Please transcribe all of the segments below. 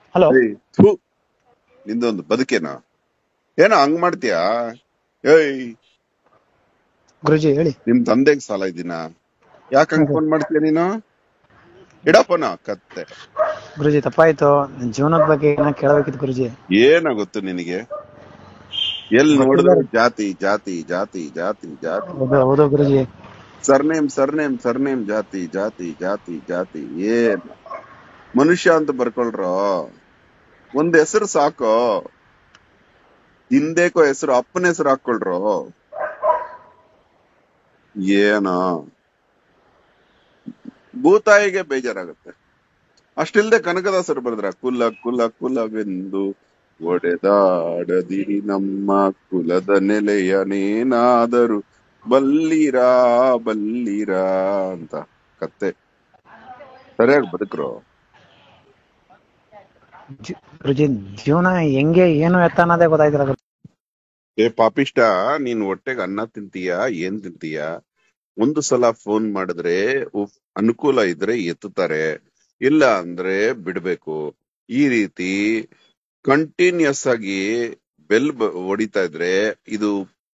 Hello ಏಯ್, ಥು ನಿಂದೊಂದು ಬದುಕೇನ ಏನೋ ಹಂಗ್ ಮಾಡ್ತೀಯಾ ಏಯ್ ಗುರುಜಿ ಹೇಳಿ ನಿಮ್ ತಂದೆಗ್ ಸಾಲ ಇದ್ದೀನ ಯಾಕೆ ಹಂಗ್ ಫೋನ್ ಮಾಡ್ತೀಯ ನೀನು ಇಡಪ್ಪನ ಕತ್ತೆ ಗುರುಜಿ ತಪ್ಪಾಯ್ತು ನನ್ ಜೀವನದ ಬಗ್ಗೆ ಏನೋ ಕೇಳಬೇಕಿತ್ತು ಗುರುಜಿ ಏನ ಗೊತ್ತು ನಿನಗೆ ಎಲ್ ನೋಡಿದ್ರು ಜಾತಿ ಜಾತಿ ಜಾತಿ ಜಾತಿ ಜಾತಿ ಹೌದು ಹೌದು ಗುರುಜಿ ಸರ್ನೇಮ್ ಸರ್ನೇಮ್ ಸರ್ನೇಮ್ ಜಾತಿ ಜಾತಿ ಜಾತಿ ಜಾತಿ ಏನ್ ಮನುಷ್ಯ ಅಂತ ಬರ್ಕೊಳ್ರೋ ಒಂದ್ ಹೆಸರು ಸಾಕು ಹಿಂದೇಕೋ ಹೆಸರು ಅಪ್ಪನ ಹೆಸರು ಹಾಕೊಳ್ರೋ ಏನೋ ಭೂತಾಯಿಗೆ ಬೇಜಾರಾಗುತ್ತೆ ಅಷ್ಟಿಲ್ದೆ ಕನಕದಾಸರು ಬರೆದ್ರ ಕುಲ ಕುಲ ಕುಲವೆಂದು ಒಡೆದಾಡದಿರಿ ನಮ್ಮ ಕುಲದ ನೆಲೆಯನೇನಾದರೂ ಬಲ್ಲಿರಾ ಬಲ್ಲಿರಾ ಅಂತ ಕತ್ತೆ ಸರಿಯಾಗಿ ಬದುಕ್ರು ಜಿ- ಗುರುಜಿ ಜೀವನ ಹೆಂಗೆ ಏನು ಎತ್ತ ಅನ್ನೋದೇ ಗೊತ್ತಾಯ್ತಿಲ್ಲ ಗುರು- ಏ ಪಾಪಿಷ್ಟ ನೀನ್ ಹೊಟ್ಟೆಗೆ ಅನ್ನ ತಿಂತೀಯ ಏನ್ ತಿಂತೀಯ ಒಂದು ಸಲ ಫೋನ್ ಮಾಡಿದ್ರೆ ಉಫ್, ಅನುಕೂಲ ಇದ್ರೆ ಎತ್ತುತ್ತಾರೆ ಇಲ್ಲ ಅಂದ್ರೆ ಬಿಡ್ಬೇಕು ಈ ರೀತಿ ಕಂಟಿನ್ಯೂಸ್ ಆಗಿ ಬೆಲ್ ಬ- ಹೊಡಿತಾ ಇದ್ರೆ ಇದು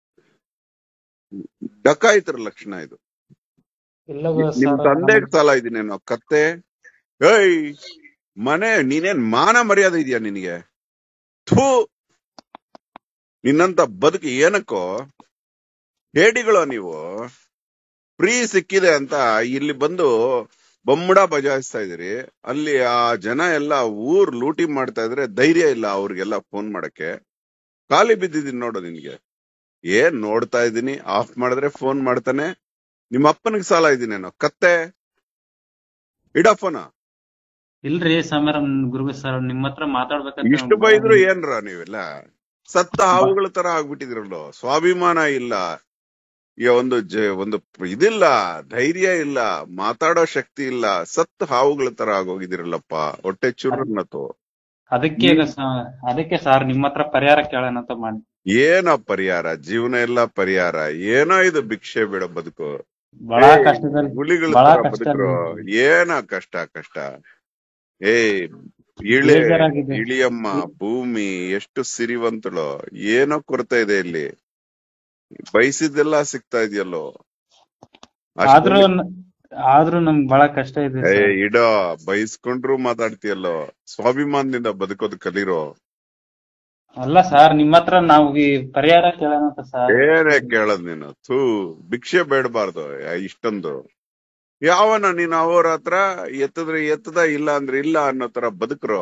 ಡಕಾಯಿತರ ಲಕ್ಷಣ ಇದು ಇಲ್ಲ ನಿಮ್ ಸರ್ ತಂದೆಗ್ ಸಾಲ ಇದೀನೇನೋ ಕತ್ತೆ ಏಯ್ ಮನೆ ನೀನೇನ್ ಮಾನ ಮರ್ಯಾದೆ ಇದೆಯಾ ನಿನಗೆ ಥೂ ನಿನ್ನಂತ ಬದುಕು ಏನಕ್ಕೋ ಹೇಡಿಗಳು ನೀವು ಫ್ರೀ ಸಿಕ್ಕಿದೆ ಅಂತ ಇಲ್ಲಿ ಬಂದು ಬೊಮ್ಮಡ ಬಜಾಯಿಸ್ತಾ ಇದೀರಿ ಅಲ್ಲಿ ಆ ಜನ ಎಲ್ಲ ಊರ್ ಲೂಟಿ ಮಾಡ್ತಾ ಇದ್ರೆ ಧೈರ್ಯ ಇಲ್ಲ ಅವ್ರಿಗೆಲ್ಲ ಫೋನ್ ಮಾಡಕ್ಕೆ ಖಾಲಿ ಬಿದ್ದಿದ್ದೀನಿ ನೋಡು ನಿನ್ಗೆ ಏನ್ ನೋಡ್ತಾ ಇದ್ದೀನಿ ಆಫ್ ಮಾಡಿದ್ರೆ ಫೋನ್ ಮಾಡ್ತಾನೆ ನಿಮ್ಮ ಅಪ್ಪನಿಗೆ ಸಾಲ ಇದೀನೇನೋ ಕತ್ತೆ ಇಡ ಫೋನ ಇಲ್ರಿ ಸಮೀರ ಗುರುಗ ಸರ್ ನಿಮ್ ಹತ್ರ ಮಾತಾಡ್ಬೇಕಂತ ಇಷ್ಟು ಬೈದ್ರು ಏನ್ರ ನೀವೆಲ್ಲ ಸತ್ತ ಹಾವುಗಳ ತರ ಆಗ್ಬಿಟ್ಟಿದ್ರಲ್ಲೋ ಸ್ವಾಭಿಮಾನ ಇಲ್ಲ ಈ ಒಂದು ಜ ಒಂದು ಇದಿಲ್ಲ ಧೈರ್ಯ ಇಲ್ಲ ಮಾತಾಡೋ ಶಕ್ತಿ ಇಲ್ಲ ಸತ್ತ ಹಾವುಗಳ ತರ ಆಗೋಗಿದಿರಲ್ಲಪ್ಪ ಹೊಟ್ಟೆ ಚುರ್ನತ್ತು ಅದಕ್ಕೆ ಈಗ ಸ- ಅದಕ್ಕೆ ಸರ್ ನಿಮ್ ಹತ್ರ ಪರಿಹಾರ ಕೇಳೋಣ ಅಂತ ಮಾಡಿ ಏನೋ ಪರಿಹಾರ ಜೀವನ ಎಲ್ಲ ಪರಿಹಾರ ಏನೋ ಇದು ಭಿಕ್ಷೆ ಬೇಡ ಬದುಕು ಬಹಳ ಏ, ಕಷ್ಟದಲ್ಲಿ ಹುಲಿಗಳ ಬಹಳ ತರ ಕಷ್ಟ ಬದುಕ್ರು ಏನ ಕಷ್ಟ ಕಷ್ಟ ಏ ಇಳೆ ಬೇಜಾರಾಗಿದೆ. ಇಳಿಯಮ್ಮ ಭೂಮಿ ಎಷ್ಟು ಸಿರಿವಂತಳು ಏನೋ ಕೊರತೆ ಇದೆ ಇಲ್ಲಿ ಬಯಸಿದ್ದೆಲ್ಲ ಸಿಗ್ತಾ ಇದೆಯಲ್ಲೋ ಆದ್ರೂ ನ- ಆದ್ರೂ ನಮ್ಗ್ ಬಹಳ ಕಷ್ಟ ಇದೆ ಏ ಸರ್. ಇಡೋ ಬಯಸ್ಕೊಂಡ್ರು ಮಾತಾಡ್ತೀಯಲ್ಲೋ ಸ್ವಾಭಿಮಾನದಿಂದ ಬದುಕೋದ್ ಕಲೀರೋ ಅಲ್ಲ ಸರ್ ನಿಮ್ ಹತ್ರ ನಾವು ಈ ಪರಿಹಾರ ಕೇಳೋಣ ಅಂತ ಸರ್ ಏನೇ ಕೇಳದ್ ನೀನು ಥೂ ಭಿಕ್ಷೆ ಬೇಡಬಾರ್ದು ಇಷ್ಟೊಂದು ಯಾವನ ನೀನು ಅವ್ರ ಹತ್ರ ಎತ್ತದ್ರೆ ಎತ್ತದ ಇಲ್ಲ ಅಂದ್ರೆ ಇಲ್ಲ ಅನ್ನೋ ತರ ಬದುಕ್ರು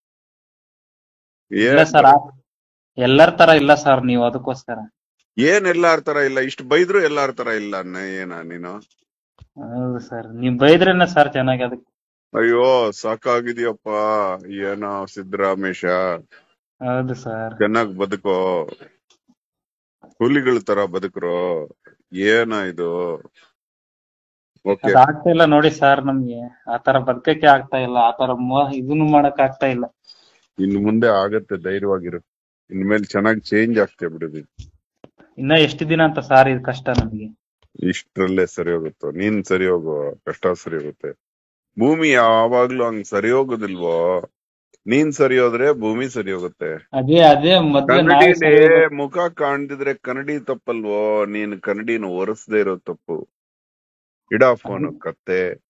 ಇಲ್ಲ ಏನ್ ಸರ್ ಎಲ್ಲರ ತರ ಇಲ್ಲ ಸರ್ ನೀವು ಅದಕ್ಕೋಸ್ಕರ ಏನ್ ಎಲ್ಲಾರ ತರ ಇಲ್ಲ ಇಷ್ಟು ಬೈದ್ರು ಎಲ್ಲಾರ ತರ ಇಲ್ಲ ಅನ್ನ ಏನ ನೀನು ಹೌದು ಸರ್ ನೀವ್ ಬೈದ್ರೇನೆ ಸರ್ ಚೆನ್ನಾಗಿ ಅದಕ್ಕೆ ಅಯ್ಯೋ ಸಾಕಾಗಿದ್ಯಪ್ಪ ಏನೋ ಸಿದ್ದರಾಮೇಶ ಹೌದು ಸರ್ ಚೆನ್ನಾಗ್ ಬದುಕೋ ಹುಲಿಗಳ ತರ ಬದುಕ್ರು ಏನ ಇದು ಓಕೆ ಅದ್ ಆಗ್ತಾ ಇಲ್ಲ ನೋಡಿ ಸರ್ ನಮ್ಗೆ ಆತರ ಬದುಕಕ್ಕೆ ಆಗ್ತಾ ಇಲ್ಲ ಆತರ ಮೋ- ಇದನ್ನು ಮಾಡಕ್ ಆಗ್ತಾ ಇಲ್ಲ ಇನ್ನು ಮುಂದೆ ಆಗತ್ತೆ ಧೈರ್ಯವಾಗಿರು ಇನ್ಮೇಲೆ ಚೆನ್ನಾಗಿ ಚೇಂಜ್ ಆಗ್ತೇ ಬಿಡುದು ಇನ್ನ ಎಷ್ಟು ದಿನ ಅಂತ ಸರ್ ಇದು ಕಷ್ಟ ನಮ್ಗೆ ಇಷ್ಟ್ರಲ್ಲೇ ಸರಿ ಹೋಗುತ್ತೋ ನೀನ್ ಸರಿ ಹೋಗೋ ಕಷ್ಟ ಸರಿ ಹೋಗುತ್ತೆ ಭೂಮಿ ಯಾವಾಗ್ಲೂ ಹಂಗ್ ಸರಿ ಹೋಗುದಿಲ್ವೋ ನೀನ್ ಸರಿ ಹೋದ್ರೆ ಭೂಮಿ ಸರಿ ಹೋಗುತ್ತೆ ಅದೇ ಅದೇ ಮೊದ್ಲು ನಾವೇ ಕನ್ನಡಿಲಿ ಸರಿ ಹೋಗ್ಬೇಕು. ಮುಖ ಕಾಣ್ದಿದ್ರೆ ಕನ್ನಡಿ ತಪ್ಪಲ್ವೋ ನೀನ್ ಕನ್ನಡಿನ ಒರೆಸ್ದೇ ಇರೋ ತಪ್ಪು ಇಡ ಫೋನ್ ಕತ್ತೆ